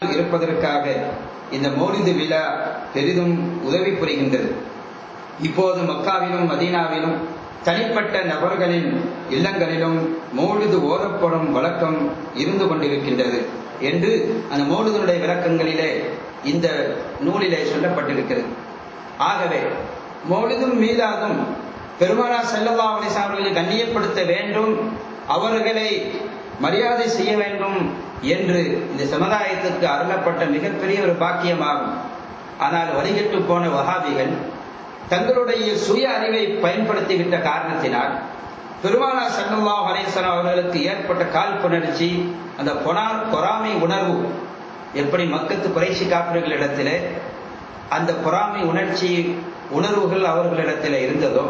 இருப்பதற்காக இந்த மௌலிது விழா பெரிதும் உதவி புரிகின்றது இப்போது மக்காவிலும் மதீனாவிலும் தனிப்பட்ட நபர்களின் இல்லங்களிலும் மௌலிது ஓதப்படும் வழக்கம் இருந்து கொண்டிருக்கின்றது என்று அந்த மௌலிதனுடைய விளக்கங்களிலே இந்த நூலிலே சொல்லப்பட்டிருக்கிறது ஆகவே மௌலிதும் மீதாதும் பெருமானா செல்லல்லா அலிசா அவர்களை கண்ணியப்படுத்த வேண்டும் அவர்களை மரியாதை செய்ய வேண்டும் என்று இந்த சமுதாயத்திற்கு அருளப்பட்ட மிகப்பெரிய ஒரு பாக்கியமாகும் ஆனால் வழிகட்டு போன வகாபிகள் தங்களுடைய சுய அறிவை பயன்படுத்திவிட்ட காரணத்தினால் பெருமானா சல்லல்லா அலேசன் அவர்களுக்கு ஏற்பட்ட காழ்ப்புணர்ச்சி அந்த பொனா பொறாமை உணர்வு எப்படி மக்கத்து குறைசி காப்பிர்களிடத்திலே அந்த பொறாமை உணர்ச்சி உணர்வுகள் அவர்களிடத்தில் இருந்ததோ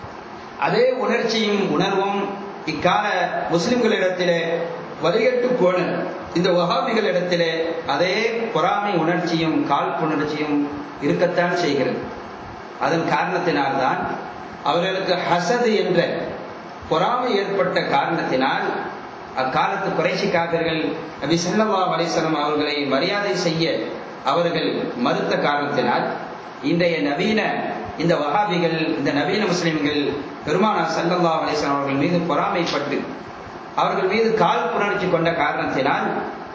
அதே உணர்ச்சியும் உணர்வும் இக்கால முஸ்லிம்களிடத்திலே வரிகட்டு போன இந்த வகாபிகளிடத்திலே அதே பொறாமை உணர்ச்சியும் காழ்ப்புணர்ச்சியும் இருக்கத்தான் செய்கிறது அதன் காரணத்தினால்தான் அவர்களுக்கு ஹசது என்ற பொறாமை ஏற்பட்ட காரணத்தினால் அக்காலத்து குறைசி காவிர்கள் நபி சல்லா அலிசலம் அவர்களை மரியாதை செய்ய அவர்கள் மறுத்த காரணத்தினால் இன்றைய நவீன இந்த வகாபிகள் இந்த நவீன முஸ்லிம்கள் பெருமானா சல்லல்லா அலிஸ்லாம் அவர்கள் மீது பொறாமைப்பட்டு அவர்கள் மீது கால் புணர்ச்சி கொண்ட காரணத்தினால்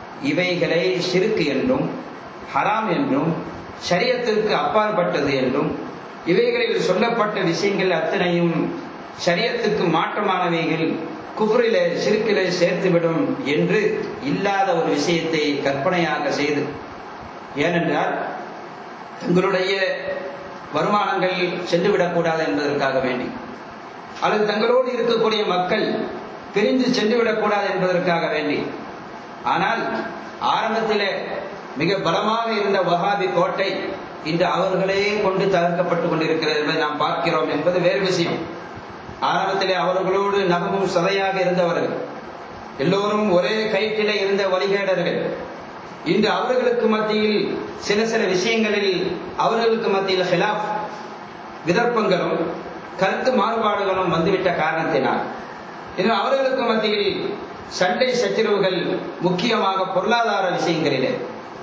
இவைகளை சிறுக்கு என்றும் ஹராம் என்றும் சரியத்திற்கு அப்பாற்பட்டது என்றும் இவைகளில் சொல்லப்பட்ட விஷயங்கள் அத்தனையும் சரியத்துக்கு மாற்றமானவைகள் குஃப்ரிலே சிறுக்கிலே சேர்த்துவிடும் என்று இல்லாத ஒரு விஷயத்தை கற்பனையாக செய்து ஏனென்றால் தங்களுடைய வருமானங்கள் சென்றுவிடக்கூடாது என்பதற்காக வேண்டி அல்லது தங்களோடு இருக்கக்கூடிய மக்கள் பிரிந்து சென்றுவிடக்கூடாது என்பதற்காக வேண்டி ஆனால் ஆரம்பத்திலே மிக பலமாக இருந்த வகாபி கோட்டை இன்று அவர்களே கொண்டு தகர்க்கப்பட்டு கொண்டிருக்கிறது என்பதை நாம் பார்க்கிறோம் என்பது வேறு விஷயம் ஆரம்பத்திலே அவர்களோடு நகமும் சதையாக இருந்தவர்கள் எல்லோரும் ஒரே கயிற்றிலே இருந்த வழிகேடர்கள் இன்று அவர்களுக்கு மத்தியில் சில சில விஷயங்களில் அவர்களுக்கு மத்தியில் ஹிலாப் விதர்ப்பங்களும் கருத்து மாறுபாடுகளும் வந்துவிட்ட காரணத்தினால் இன்னும் அவர்களுக்கு மத்தியில் சண்டை சச்சரவுகள் முக்கியமாக பொருளாதார விஷயங்களிலே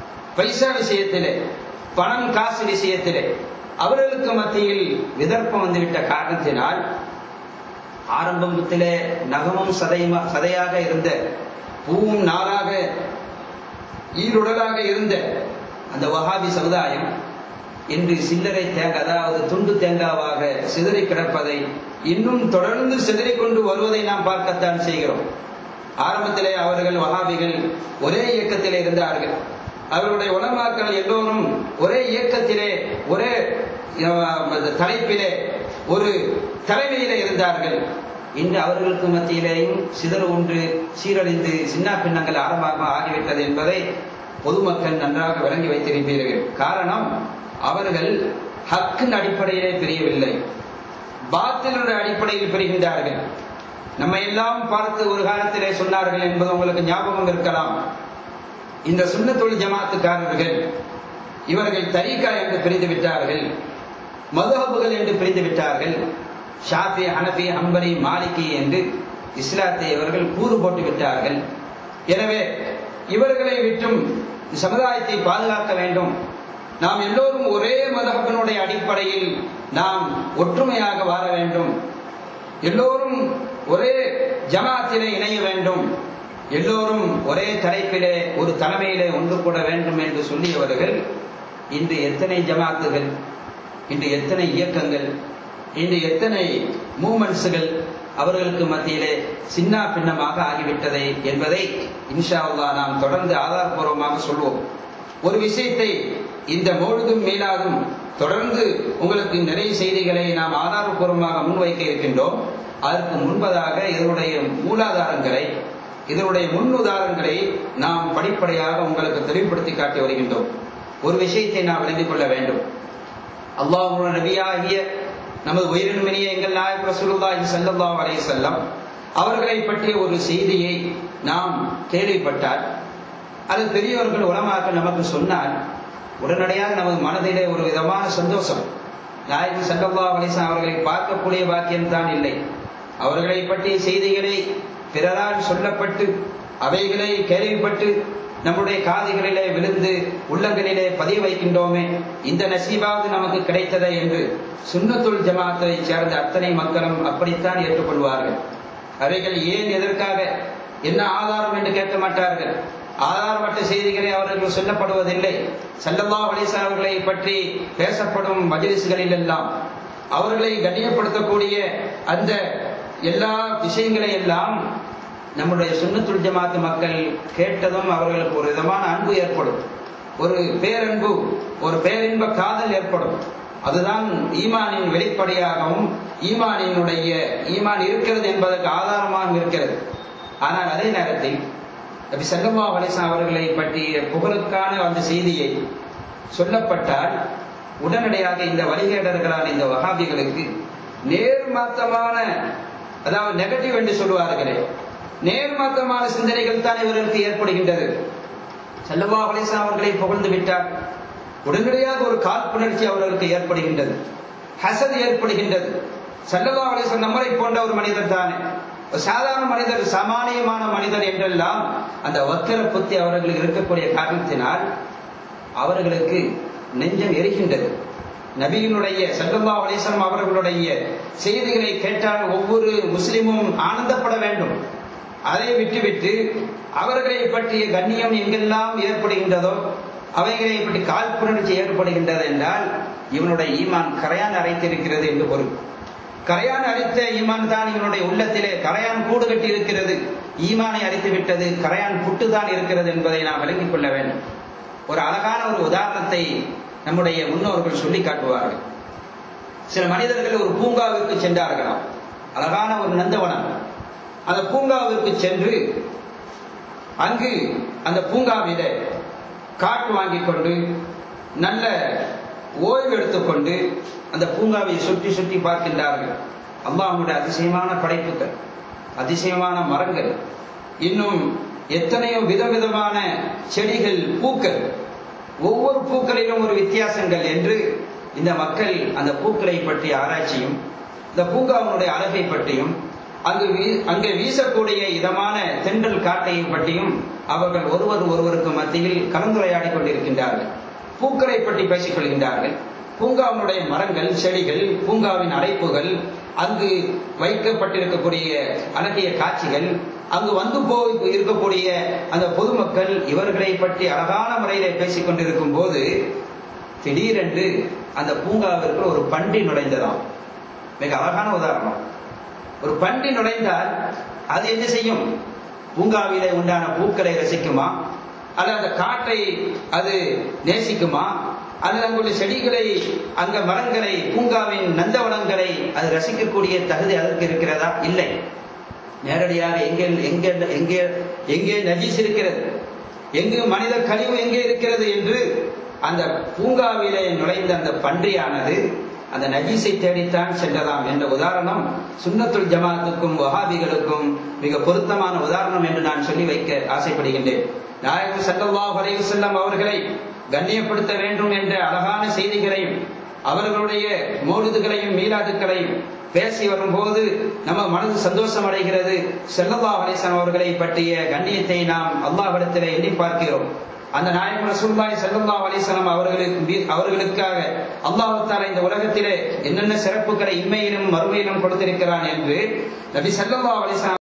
பைசா விஷயத்திலே பணம் காசு விஷயத்திலே அவர்களுக்கு மத்தியில் விதர்ப்பம் வந்துவிட்ட காரணத்தினால் ஆரம்பத்திலே நகமும் சதையுமா சதையாக இருந்த பூவும் நாளாக ஈருடலாக இருந்த அந்த வகாபி சமுதாயம் இன்று சில்லறை தேங்காய் அதாவது துண்டு தேங்காவாக சிதறி கிடப்பதை இன்னும் தொடர்ந்து சிதறிக் கொண்டு வருவதை நாம் பார்க்கத்தான் செய்கிறோம் ஆரம்பத்திலே அவர்கள் வகாபிகள் ஒரே இயக்கத்திலே இருந்தார்கள் அவர்களுடைய உலமாக்கள் எல்லோரும் ஒரே இயக்கத்திலே ஒரே தலைப்பிலே ஒரு தலைமையிலே இருந்தார்கள் இன்று அவர்களுக்கு மத்தியிலேயும் சிதறு ஒன்று சீரழிந்து சின்ன பின்னங்கள் ஆரம்பமாக ஆகிவிட்டது என்பதை பொதுமக்கள் நன்றாக விளங்கி வைத்திருப்பீர்கள் காரணம் அவர்கள் ஹக்கின் அடிப்படையிலே பிரியவில்லை பாத்திலுடைய அடிப்படையில் பிரிகின்றார்கள் நம்ம எல்லாம் பார்த்து ஒரு காலத்திலே சொன்னார்கள் என்பது உங்களுக்கு ஞாபகம் இருக்கலாம் இந்த சுண்ணத்தொழில் ஜமாத்துக்காரர்கள் இவர்கள் தரீகா என்று பிரிந்து விட்டார்கள் மதுஹபுகள் என்று பிரிந்து விட்டார்கள் ஷாஃபி ஹனபி ஹம்பரி மாலிகி என்று இஸ்லாத்தை இவர்கள் கூறு போட்டு விட்டார்கள் எனவே இவர்களை விட்டும் சமுதாயத்தை பாதுகாக்க வேண்டும் நாம் எல்லோரும் ஒரே மதகப்பனுடைய அடிப்படையில் நாம் ஒற்றுமையாக வாழ வேண்டும் எல்லோரும் ஒரே ஜமாத்திலே இணைய வேண்டும் எல்லோரும் ஒரே தலைப்பிலே ஒரு தலைமையிலே ஒன்று கூட வேண்டும் என்று சொல்லியவர்கள் இன்று எத்தனை ஜமாத்துகள் இன்று எத்தனை இயக்கங்கள் இன்று எத்தனை மூமெண்ட்ஸுகள் அவர்களுக்கு மத்தியிலே சின்ன பின்னமாக ஆகிவிட்டதை என்பதை இன்ஷா அல்லா நாம் தொடர்ந்து ஆதாரபூர்வமாக சொல்வோம் ஒரு விஷயத்தை இந்த மொழுதும் மீளாதும் தொடர்ந்து உங்களுக்கு நிறைய செய்திகளை நாம் ஆதாரபூர்வமாக முன்வைக்க இருக்கின்றோம் அதற்கு முன்பதாக இதனுடைய மூலாதாரங்களை இதனுடைய முன்னுதாரணங்களை நாம் படிப்படையாக உங்களுக்கு தெளிவுபடுத்தி காட்டி வருகின்றோம் ஒரு விஷயத்தை நாம் விளங்கிக் கொள்ள வேண்டும் அல்லாஹ் நபியாகிய நமது உயிரின்மணிய எங்கள் நாயக் ரசூலுல்லாஹி ஸல்லல்லாஹு அலைஹி வஸல்லம் அவர்களை பற்றிய ஒரு செய்தியை நாம் கேள்விப்பட்டால் அது பெரியவர்கள் உலமாக்க நமக்கு சொன்னால் உடனடியாக நமது மனதிலே ஒரு விதமான சந்தோஷம் நாயகம் சல்லல்லாஹு அலைஹி வஸல்லம் அவர்களை பார்க்கக்கூடிய பாக்கியம் தான் இல்லை அவர்களை பற்றிய செய்திகளை பிறரால் சொல்லப்பட்டு அவைகளை கேள்விப்பட்டு நம்முடைய காதுகளிலே விழுந்து உள்ளங்களிலே பதிய வைக்கின்றோமே இந்த நசீபாவது நமக்கு கிடைத்ததே என்று சுன்னத்துல் ஜமாத்தை சேர்ந்த அத்தனை மக்களும் அப்படித்தான் ஏற்றுக்கொள்வார்கள் அவைகள் ஏன் எதற்காக என்ன ஆதாரம் என்று கேட்க மாட்டார்கள் ஆதாரமற்ற செய்திகளை அவர்கள் சொல்லப்படுவதில்லை சல்லல்லா அலிசா அவர்களை பற்றி பேசப்படும் மஜிலிசுகளில் எல்லாம் அவர்களை கண்ணியப்படுத்தக்கூடிய அந்த எல்லா விஷயங்களை எல்லாம் நம்முடைய சுண்ணத்துல் ஜமாத்து மக்கள் கேட்டதும் அவர்களுக்கு ஒரு விதமான அன்பு ஏற்படும் ஒரு பேரன்பு ஒரு பேரின்ப காதல் ஏற்படும் அதுதான் ஈமானின் வெளிப்படையாகவும் ஈமானினுடைய ஈமான் இருக்கிறது என்பதற்கு ஆதாரமாகவும் இருக்கிறது ஆனால் அதே நேரத்தில் நபி சல்லா அலிஸ்லாம் அவர்களை பற்றிய புகழுக்கான அந்த செய்தியை சொல்லப்பட்டால் உடனடியாக இந்த வழிகேடர்களான இந்த வகாபிகளுக்கு நேர்மாத்தமான அதாவது நெகட்டிவ் என்று சொல்லுவார்களே நேர்மாத்தமான சிந்தனைகள் தான் இவர்களுக்கு ஏற்படுகின்றது செல்லவா அலிஸ்லாம் அவர்களை புகழ்ந்து விட்டார் உடனடியாக ஒரு காழ்ப்புணர்ச்சி அவர்களுக்கு ஏற்படுகின்றது ஹசத் ஏற்படுகின்றது செல்லவா அலிஸ்லாம் நம்மளை போன்ற ஒரு மனிதர் தானே சாதாரண மனிதர் சாமானியமான மனிதர் என்றெல்லாம் அந்த வக்கர புத்தி அவர்களுக்கு இருக்கக்கூடிய காரணத்தினால் அவர்களுக்கு நெஞ்சம் எரிகின்றது நபியினுடைய சல்லல்லா அலிஸ்லாம் அவர்களுடைய செய்திகளை கேட்டால் ஒவ்வொரு முஸ்லிமும் ஆனந்தப்பட வேண்டும் அதை விட்டுவிட்டு அவர்களை பற்றிய கண்ணியம் எங்கெல்லாம் ஏற்படுகின்றதோ அவைகளை பற்றி காழ்ப்புணர்ச்சி ஏற்படுகின்றது என்றால் இவனுடைய ஈமான் கரையான் அரைத்திருக்கிறது என்று பொருள் கரையான் அரித்த ஈமான் தான் இவனுடைய உள்ளத்திலே கரையான் கூடு கட்டி இருக்கிறது ஈமானை அரித்து விட்டது கரையான் புட்டுதான் இருக்கிறது என்பதை நாம் விளங்கிக் கொள்ள வேண்டும் ஒரு அழகான ஒரு உதாரணத்தை நம்முடைய முன்னோர்கள் சொல்லி காட்டுவார்கள் சில மனிதர்கள் ஒரு பூங்காவிற்கு சென்றார்களாம் அழகான ஒரு நந்தவனம் அந்த பூங்காவிற்கு சென்று அங்கு அந்த பூங்காவில காட்டு வாங்கி கொண்டு நல்ல ஓய்வு எடுத்துக்கொண்டு அந்த பூங்காவை சுற்றி சுற்றி பார்க்கின்றார்கள் அல்லாஹுடைய அதிசயமான படைப்புகள் அதிசயமான மரங்கள் இன்னும் எத்தனையோ விதவிதமான செடிகள் பூக்கள் ஒவ்வொரு பூக்களிலும் ஒரு வித்தியாசங்கள் என்று இந்த மக்கள் அந்த பூக்களை பற்றிய ஆராய்ச்சியும் இந்த பூங்காவினுடைய அழகை பற்றியும் அங்கு அங்கே வீசக்கூடிய இதமான தென்றல் காட்டை பற்றியும் அவர்கள் ஒருவர் ஒருவருக்கு மத்தியில் கலந்துரையாடி கொண்டிருக்கின்றார்கள் பூக்களை பற்றி பேசிக் கொள்கின்றார்கள் பூங்காவினுடைய மரங்கள் செடிகள் பூங்காவின் அடைப்புகள் அங்கு வைக்கப்பட்டிருக்கக்கூடிய அழகிய காட்சிகள் அங்கு வந்து போய் இருக்கக்கூடிய அந்த பொதுமக்கள் இவர்களை பற்றி அழகான முறையில பேசிக் கொண்டிருக்கும் போது திடீரென்று அந்த பூங்காவிற்கு ஒரு பண்டி நுழைந்ததாம் மிக அழகான உதாரணம் ஒரு பண்டி நுழைந்தால் அது என்ன செய்யும் பூங்காவிலே உண்டான பூக்களை ரசிக்குமா அல்லது அந்த காற்றை அது நேசிக்குமா அல்லது அங்குள்ள செடிகளை அங்க மரங்களை பூங்காவின் நந்தவனங்களை அது ரசிக்கக்கூடிய தகுதி அதற்கு இருக்கிறதா இல்லை நேரடியாக எங்கே எங்கே எங்கே எங்கே நஜீஸ் இருக்கிறது எங்கு மனித கழிவு எங்கே இருக்கிறது என்று அந்த பூங்காவிலே நுழைந்த அந்த பன்றியானது அந்த நஜீஸை தேடித்தான் சென்றதாம் என்ற உதாரணம் சுன்னத்துல் ஜமாத்துக்கும் வஹாபிகளுக்கும் மிக பொருத்தமான உதாரணம் என்று நான் சொல்லி வைக்க ஆசைப்படுகின்றேன் நாயகம் சல்லல்லாஹு அலைஹி வஸல்லம் அவர்களை கண்ணியப்படுத்த வேண்டும் என்ற அழகான செய்திகளையும் அவர்களுடைய மௌலிதுகளையும் மீலாதுக்களையும் பேசி வரும்போது நம்ம மனது சந்தோஷம் அடைகிறது செல்லல்லா அலிசன் அவர்களை பற்றிய கண்ணியத்தை நாம் அல்லாஹிடத்திலே எண்ணி பார்க்கிறோம் அந்த நாயகம் ரசூல்லாய் சல்லல்லா அலிசலம் அவர்களுக்கு அவர்களுக்காக அல்லாஹால இந்த உலகத்திலே என்னென்ன சிறப்புகளை இன்மையிலும் மறுமையிலும் கொடுத்திருக்கிறான் என்று நபி சல்லல்லா அலிசலாம்